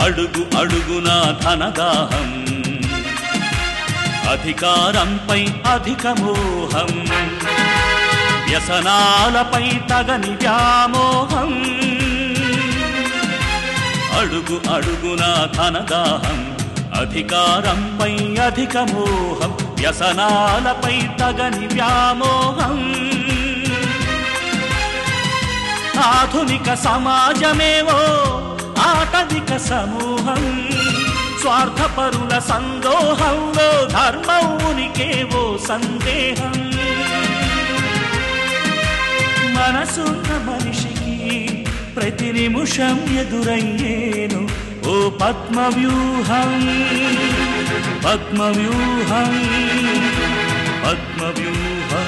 అడుగు అడుగున ధనదాహం అధికారంపై అధిక మోహం వ్యసనాలపై తగని వ్యామోహం అడుగు అడుగున ధనదాహం అధికారంపై అధిక మోహం వ్యసనాలపై తగని వ్యామోహం ఆధునిక సమాజమేవో ఆటవిక సమూహం స్వార్థపరుల సందోహంలో ధర్మం ఉనికేవో సందేహం మనసున్న మనిషికి ప్రతి నిమిషం ఎదురయ్యేను ఓ పద్మవ్యూహం పద్మవ్యూహం పద్మవ్యూహం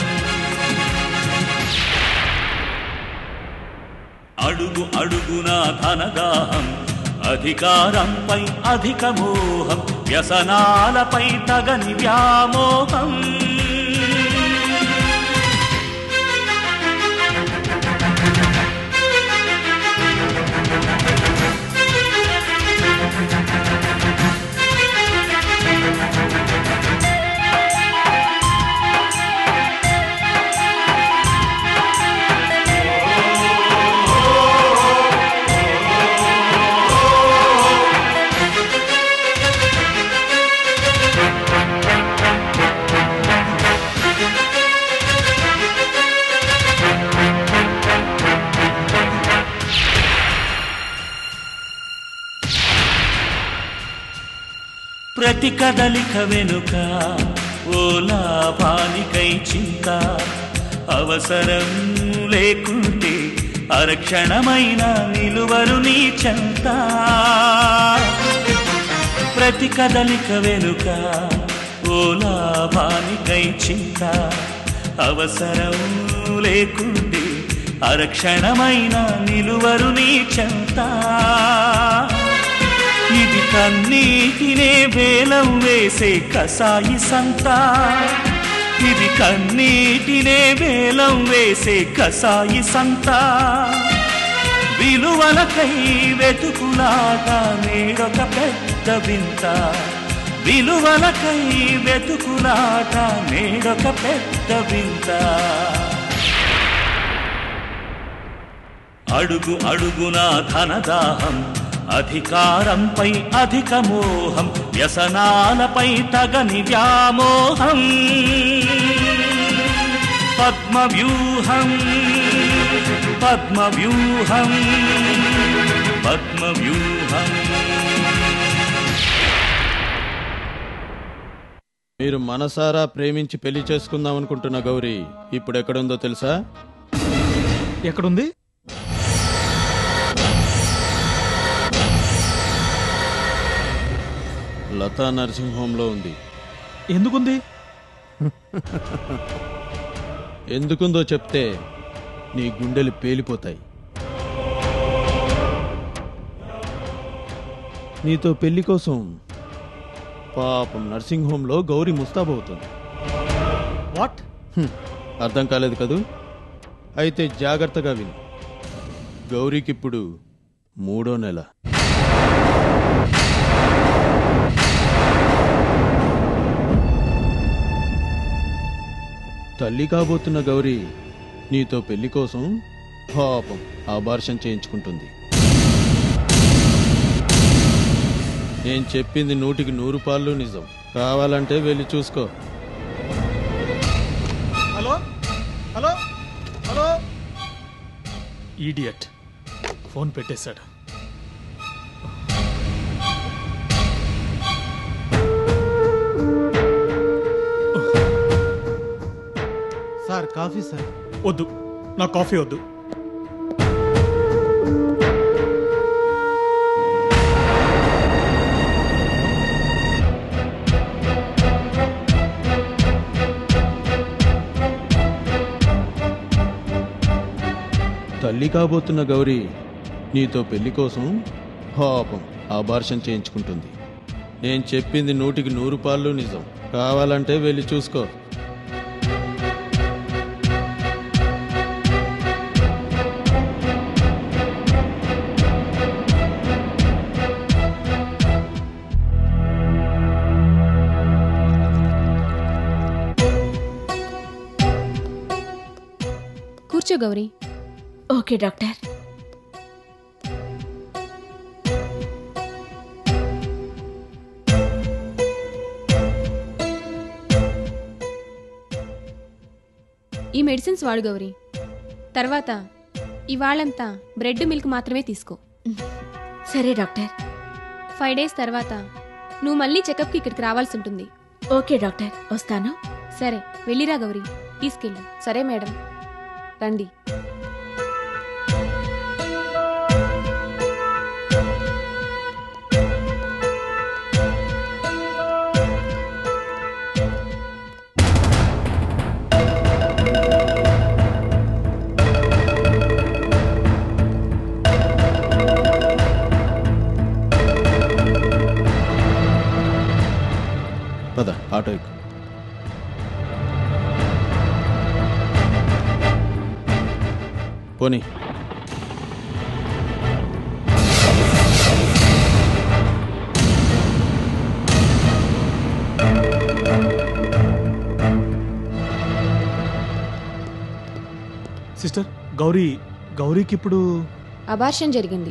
అడుగు అడుగున ధనదాహం అధికారంపై అధిక మోహం వ్యసనాలపై తగని వ్యామోహం ప్రతి కదలిక వెనుక ఓ లాభానికై చింత అవసరం లేకుంటే అరక్షణమైన నిలువరు నీ చెంత ప్రతి కదలిక వెనుక ఓ లాభానికై చింత అవసరం లేకుంటే అరక్షణమైన నిలువరు నీ చెంత ఇది కన్నీటినే వేలం వేసే కసాయి సంత ఇది కన్నీటినే వేలం వేసే కసాయి సంత విలువలకై వెతుకులాగా నేడొక పెద్ద వింత విలువలకై వెతుకులాట నేడొక పెద్ద వింత అడుగు అడుగున ధనదాహం అధికారంపై అధిక మోహం వ్యసనాలపై తగని వ్యామోహం పద్మవ్యూహం పద్మవ్యూహం పద్మవ్యూహం మీరు మనసారా ప్రేమించి పెళ్లి చేసుకుందాం అనుకుంటున్న గౌరీ ఇప్పుడు ఎక్కడుందో తెలుసా ఎక్కడుంది లతా నర్సింగ్ హోమ్లో ఉంది ఎందుకుంది ఎందుకుందో చెప్తే నీ గుండెలు పేలిపోతాయి నీతో పెళ్లి కోసం పాపం నర్సింగ్ హోమ్లో గౌరీ ముస్తాబవుతుంది వాట్ హ్మ్, అర్థం కాలేదు కదూ అయితే జాగ్రత్తగా విను గౌరీకిప్పుడు మూడో నెల తల్లి కాబోతున్న గౌరీ నీతో పెళ్లి కోసం పాపం ఆబార్షన్ చేయించుకుంటుంది నేను చెప్పింది నూటికి నూరు పాళ్ళు నిజం కావాలంటే వెళ్ళి చూసుకో hello hello hello idiot phone పెట్టేశాడు సార్ కాఫీ సార్ వద్దు నా కాఫీ వద్దు తల్లి కాబోతున్న గౌరీ నీతో పెళ్లి కోసం పాపం ఆబార్షన్ చేయించుకుంటుంది నేను చెప్పింది నూటికి నూరు పాళ్ళు నిజం కావాలంటే వెళ్ళి చూసుకో కూర్చో గౌరీ ఓకే డాక్టర్ ఈ మెడిసిన్స్ వాడు గౌరీ తర్వాత ఇవాళంతా బ్రెడ్ మిల్క్ మాత్రమే తీసుకో సరే డాక్టర్ ఫైవ్ డేస్ తర్వాత నువ్వు మళ్ళీ చెకప్కి ఇక్కడికి రావాల్సి ఉంటుంది ఓకే డాక్టర్ వస్తాను సరే వెళ్ళిరా గౌరీ తీసుకెళ్ళు సరే మేడం రండి పద ఆటో ఎక్కు పోనీ సిస్టర్ గౌరీ గౌరీకి ఇప్పుడు అబార్షన్ జరిగింది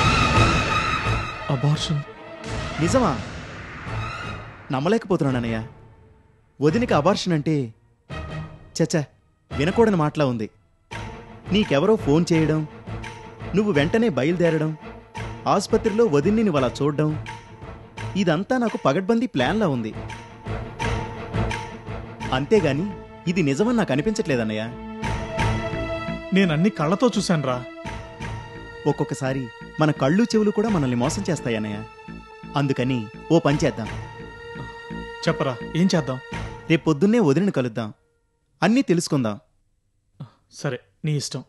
అబార్షన్ నిజమా నమ్మలేకపోతున్నానన్నయ్య వదినికి అబార్షన్ అంటే చచ్చా వినకూడని మాటలా ఉంది నీకెవరో ఫోన్ చేయడం నువ్వు వెంటనే బయలుదేరడం ఆసుపత్రిలో వదిన్ని నువ్వు అలా చూడడం ఇదంతా నాకు పగడ్బందీ ప్లాన్లా ఉంది అంతేగాని ఇది నిజమని నాకు అనిపించట్లేదన్నయ్య నేను అన్ని కళ్ళతో చూశాను రా ఒక్కొక్కసారి మన కళ్ళు చెవులు కూడా మనల్ని మోసం చేస్తాయన్నయ్య అందుకని ఓ పని చేద్దాం చెప్పరా ఏం చేద్దాం రేపు పొద్దున్నే వదిలిని కలుద్దాం అన్నీ తెలుసుకుందాం సరే నీ ఇష్టం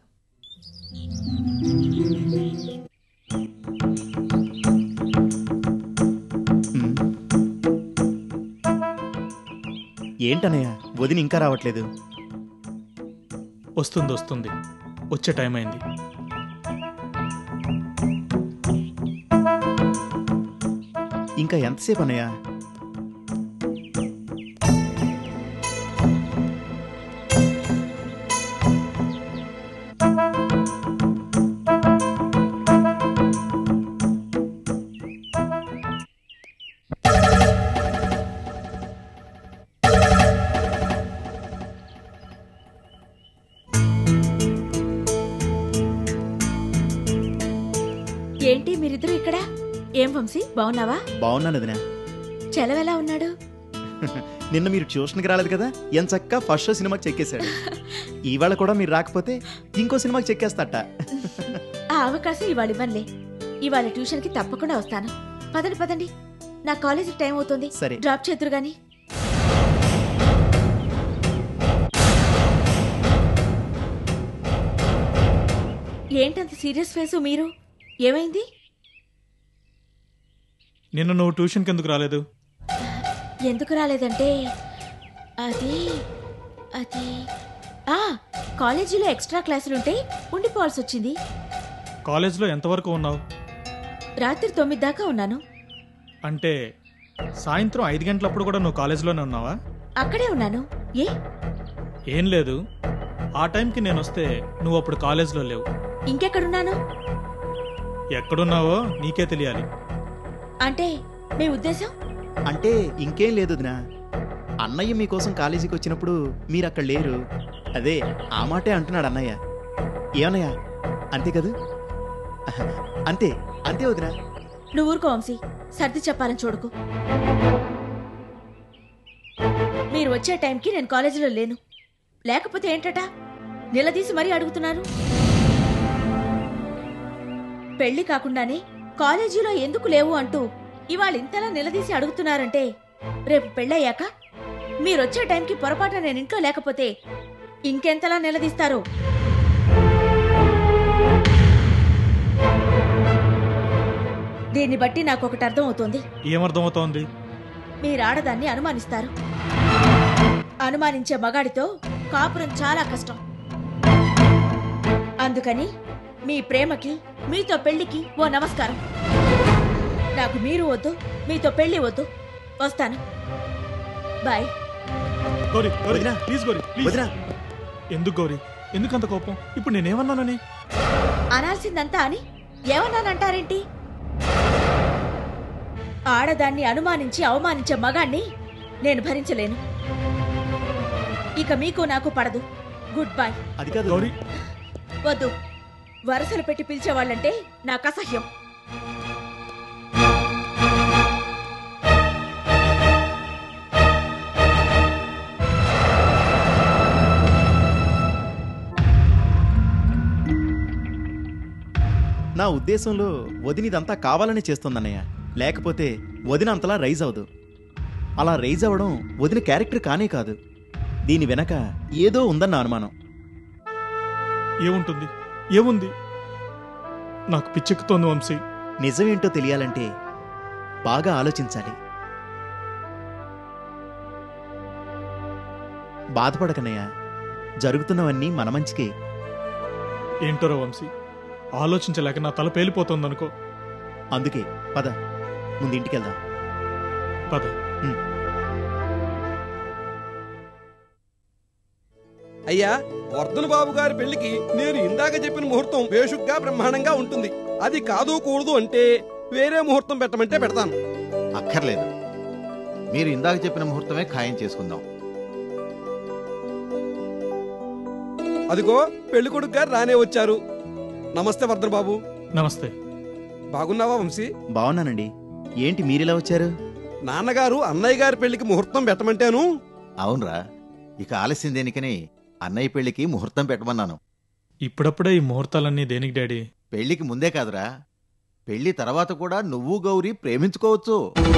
ఉమ్. ఏంటన్నయ్య వదిన ఇంకా రావట్లేదు వస్తుంది వస్తుంది వచ్చే టైం అయింది ఇంకా ఎంతసేపు అన్నయ్య ఏంటి మీరిద్దరు ఇక్కడ ఏం వంశీ బాగున్నావా బాగున్నాను వదిన చెలవెలా ఉన్నాడు నిన్న మీరు ట్యూషన్కి రాలేదు కదా ఎంచక్క ఫస్ట్ షో సినిమాకి చెక్కేశాడు ఇవాళ కూడా మీరు రాకపోతే ఇంకో సినిమాకి చెక్కేస్తాట ఆ అవకాశం ఇవాళ ఇవ్వనులే ఇవాళ ట్యూషన్ కి తప్పకుండా వస్తాను పదండి పదండి నా కాలేజీ టైం అవుతుంది సరే. డ్రాప్ చేద్దరు గాని ఏంటంత సీరియస్ ఫేసు మీరు ఏమైంది నిన్న నువ్వు ట్యూషన్కి ఎందుకు రాలేదు ఎందుకు రాలేదంటే అది అది ఆ కాలేజీలో ఎక్స్ట్రా క్లాసులుంటే ఉండిపోవాల్సి వచ్చింది కాలేజ్లో ఎంతవరకు ఉన్నావు రాత్రి తొమ్మిది దాకా ఉన్నాను అంటే సాయంత్రం ఐదు గంటలప్పుడు కూడా నువ్వు కాలేజ్లోనే ఉన్నావా అక్కడే ఉన్నాను ఏ ఏం లేదు ఆ టైంకి నేను వస్తే నువ్వు అప్పుడు కాలేజ్లో లేవు ఇంకెక్కడున్నాను ఎక్కడున్నావో నీకే తెలియాలి అంటే మీ ఉద్దేశం అంటే ఇంకేం లేదు వదినా అన్నయ్య మీకోసం కాలేజీకి వచ్చినప్పుడు మీరు అక్కడ లేరు అదే ఆ మాటే అంటున్నాడు అన్నయ్య ఏమన్నయ్య అంతే కదూ అంతే అంతే వదినా నువ్వు ఊరుకో వంశీ సర్ది చెప్పాలని చూడకు మీరు వచ్చే టైంకి నేను కాలేజీలో లేను లేకపోతే ఏంటట నిలదీసి మరీ అడుగుతున్నారు పెళ్లి కాకుండానే కాలేజీలో ఎందుకు లేవు అంటూ ఇవాళ ఇంతలా నిలదీసి అడుగుతున్నారంటే రేపు పెళ్ళయ్యాక మీరొచ్చే టైంకి పొరపాటు నేను ఇంట్లో లేకపోతే ఇంకెంతలా నిలదీస్తారో దీన్ని బట్టి నాకు ఒకటి అర్థం అవుతోంది ఏమర్థమవుతోంది మీరు ఆడదాన్ని అనుమానిస్తారు అనుమానించే మగాడితో కాపురం చాలా కష్టం అందుకని మీ ప్రేమకి మీతో పెళ్లికి ఓ నమస్కారం నాకు మీరు వద్దు మీతో పెళ్లి వద్దు వస్తాను బాయ్ గౌరీ గౌరీ వదినా. ప్లీజ్ గౌరీ ప్లీజ్ వదినా ఎందుకు గౌరీ ఎందుకంత కోపం ఇప్పుడు నేనేమన్నానని అనాల్సిందంతా అని ఏమన్నానంటారేంటి ఆడదాన్ని అనుమానించి అవమానించే మగాణ్ణి నేను భరించలేను ఇక మీకు నాకు పడదు గుడ్ బై అది కాదు గౌరీ వద్దు వరసలు పెట్టి పిలిచేవాళ్ళంటే నాకు అసహ్యం నా ఉద్దేశంలో వదిన ఇదంతా కావాలని చేస్తుందన్నయ్య లేకపోతే వదిన అంతలా రైజ్ అవదు అలా రైజ్ అవ్వడం వదిన క్యారెక్టర్ కానే కాదు దీని వెనక ఏదో ఉందన్న అనుమానం ఏముంటుంది ఏముంది నాకు పిచ్చెక్కుతోంది వంశీ నిజమేంటో తెలియాలంటే బాగా ఆలోచించాలి బాధపడకన్నయ్య జరుగుతున్నవన్నీ మన మంచికే ఏంటోరా వంశీ ఆలోచించలేక నా తల పేలిపోతుంది అనుకో అందుకే పద ముందు ఇంటికెళ్దాం పద అయ్యా వర్ధన్ బాబు గారి పెళ్లికి నేను ఇందాక చెప్పిన ముహూర్తం బేషుగ్గా బ్రహ్మాండంగా ఉంటుంది అది కాదు కూడదు అంటే వేరే ముహూర్తం పెట్టమంటే పెడతాను అక్కర్లేదు మీరు ఇందాక చెప్పిన ముహూర్తమే ఖాయం చేసుకుందాం అదిగో పెళ్లి కొడుకు గారు రానే వచ్చారు నమస్తే వర్ధన్ బాబు నమస్తే బాగున్నావా వంశీ బాగున్నానండి ఏంటి మీరిలా వచ్చారు నాన్నగారు అన్నయ్య గారి పెళ్లికి ముహూర్తం పెట్టమంటేను అవునరా ఇక ఆలస్యం దేనికని అన్నయ్య పెళ్లికి ముహూర్తం పెట్టమన్నాను ఇప్పుడప్పుడే ఈ ముహూర్తాలన్నీ దేనికి డాడీ పెళ్లికి ముందే కాదురా పెళ్లి తర్వాత కూడా నువ్వు గౌరీ ప్రేమించుకోవచ్చు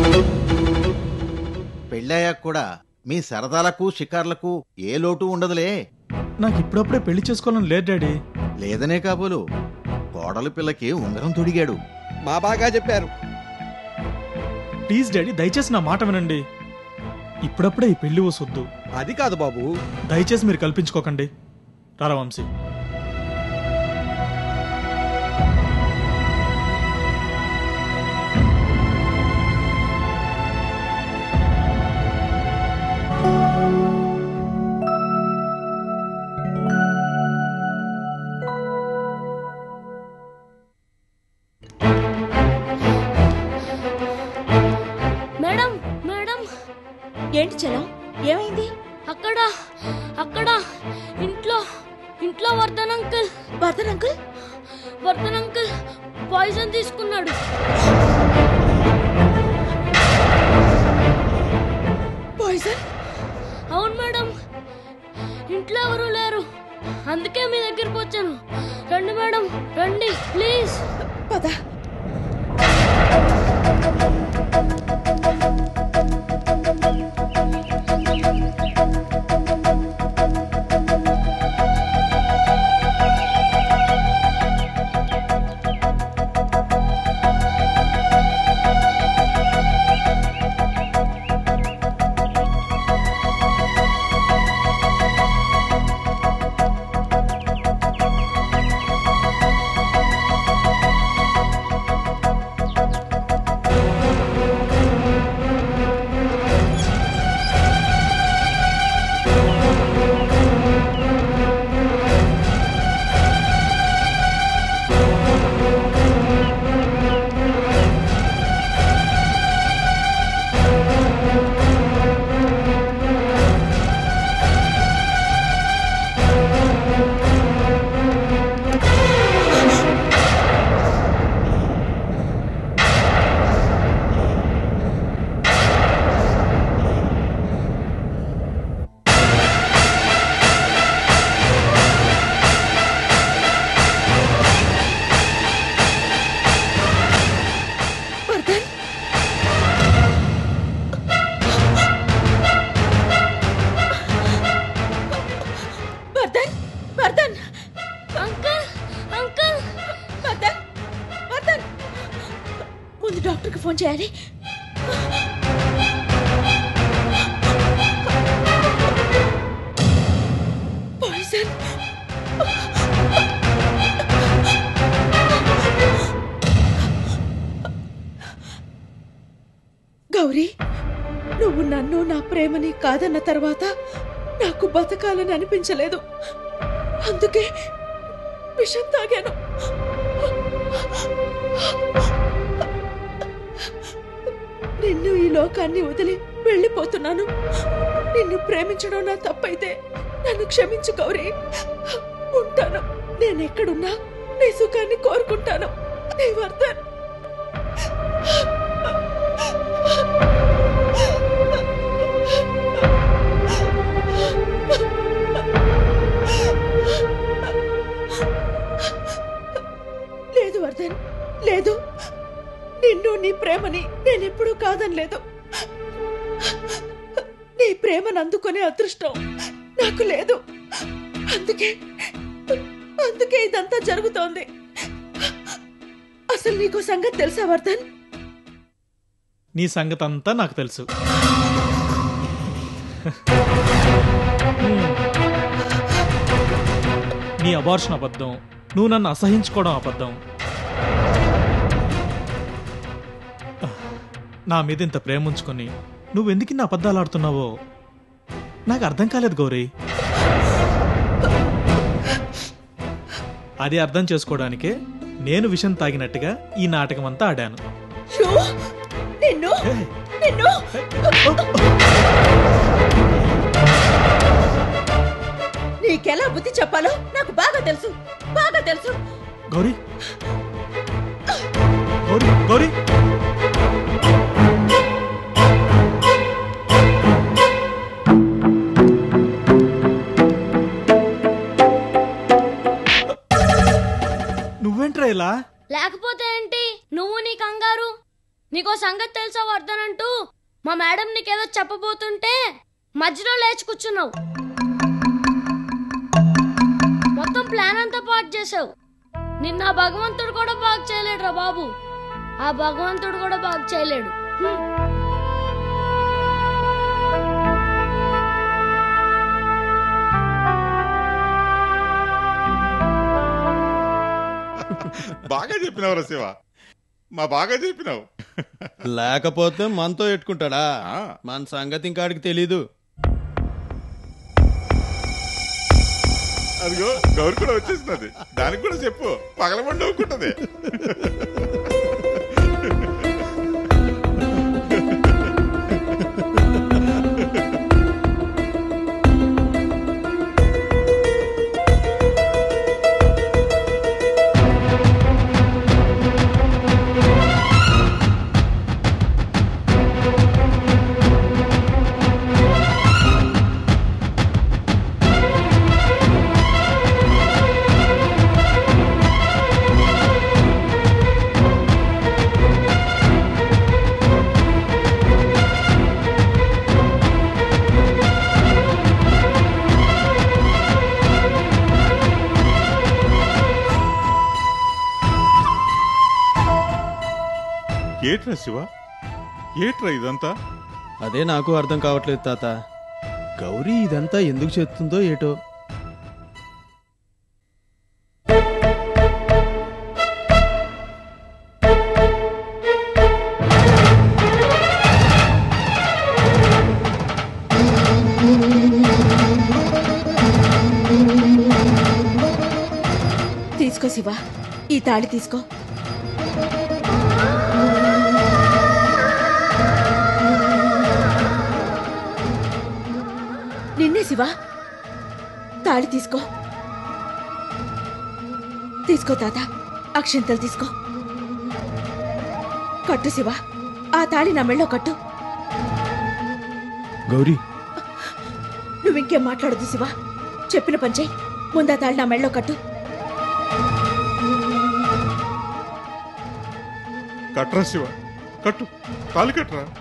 పెళ్ళయ్యాక కూడా మీ సరదాలకు షికార్లకు ఏ లోటు ఉండదులే నాకు ఇప్పుడప్పుడే పెళ్లి చేసుకోవాలని లేదు డాడీ లేదనే కాబోలు కోడలి పిల్లకి ఉంగరం తొడిగాడు మా బాగా చెప్పారు ప్లీజ్ డాడీ దయచేసి నా మాట వినండి ఇప్పుడప్పుడే ఈ పెళ్లి వసొద్దు అది కాదు బాబు దయచేసి మీరు కల్పించుకోకండి రారా వంశీ మేడం మేడం ఏంటి చలం ఏమైంది అక్కడ అక్కడ ఇంట్లో ఇంట్లో Vardhan uncle Vardhan uncle Vardhan uncle poison తీసుకున్నాడు పాయిజన్ అవును మేడం ఇంట్లో ఎవరు లేరు అందుకే మీ దగ్గరికి వచ్చాను రండి మేడం రండి ప్లీజ్ పద వర్ధన్ వర్ధన్ వర్ధన్ అంకుల్ అంకుల్ వర్ధన్ వర్ధన్ ముందు డాక్టర్కి ఫోన్ చేయాలి పాయిజన్ గౌరీ నువ్వు నన్ను నా ప్రేమని కాదన్న తర్వాత నాకు బతకాలని అనిపించలేదు అందుకే విషం తాగాను నిన్ను ఈ లోకాన్ని వదిలి వెళ్ళిపోతున్నాను నిన్ను ప్రేమించడం నా తప్పైతే నన్ను క్షమించు గౌరీ ఉంటాను నేను ఎక్కడున్నా నీ సుఖాన్ని కోరుకుంటాను నీ వర్ధన్ లేదు వర్ధన్ లేదు నిన్ను నీ ప్రేమని నేనెప్పుడూ కాదనలేదు నీ ప్రేమను అందుకునే అదృష్టం నాకు లేదు అందుకే అందుకే ఇదంతా జరుగుతోంది అసలు నీకు సంగతి తెలుసా వర్ధన్ నీ సంగతి అంతా నాకు తెలుసు నీ అబార్షన్ అబద్ధం నువ్వు నన్ను అసహించుకోవడం అబద్ధం నా మీద ఇంత ప్రేమ ఉంచుకొని నువ్వెందుకు ఇన్ని అబద్ధాలు ఆడుతున్నావో నాకు అర్థం కాలేదు గౌరీ అది అర్థం చేసుకోవడానికే నేను విషం తాగినట్టుగా ఈ నాటకం అంతా ఆడాను షూ! నిన్ను నిన్ను నీకెలా బుద్ధి చెప్పాలో నాకు బాగా తెలుసు బాగా తెలుసు గౌరీ గౌరీ గౌరీ నువ్వేంట్రా ఇలా లేకపోతే ఏంటి నువ్వు నీ కంగారు నీకో సంగతి తెలుసా వర్ధనంటూ మా మేడం నీకేదో చెప్పబోతుంటే మధ్యలో లేచి కూర్చున్నావు మొత్తం ప్లాన్ అంతా పాటు చేసావు నిన్న ఆ భగవంతుడు కూడా బాగు చేయలేడు రా బాబు ఆ భగవంతుడు కూడా బాగు చేయలేడు హ్మ్. బాగా చెప్పినావు శివ మా బాగా చెప్పినావు లేకపోతే మనతో ఎట్టుకుంటాడా మన సంగతి ఇంకాడికి తెలీదు అదిగో గౌరి కూడా వచ్చేసినది దానికి కూడా చెప్పు పగలబండి నవ్వుకుంటది ఏట్రా శివ ఏట్రా ఇదంతా అదే నాకు అర్థం కావట్లేదు తాత గౌరీ ఇదంతా ఎందుకు చేస్తుందో ఏటో తీసుకో శివ ఈ తాళి తీసుకో నిన్నే శివ తాళి తీసుకో తీసుకో తాత అక్షంతలు తీసుకో కట్టు శివ ఆ తాళి నా మెళ్ళో కట్టు గౌరీ నువ్వింకేం మాట్లాడదు శివ చెప్పిన పంచే ముందా తాళి నా మెళ్ళో కట్టు కట్రా శివ కట్టు తాలి కట్రా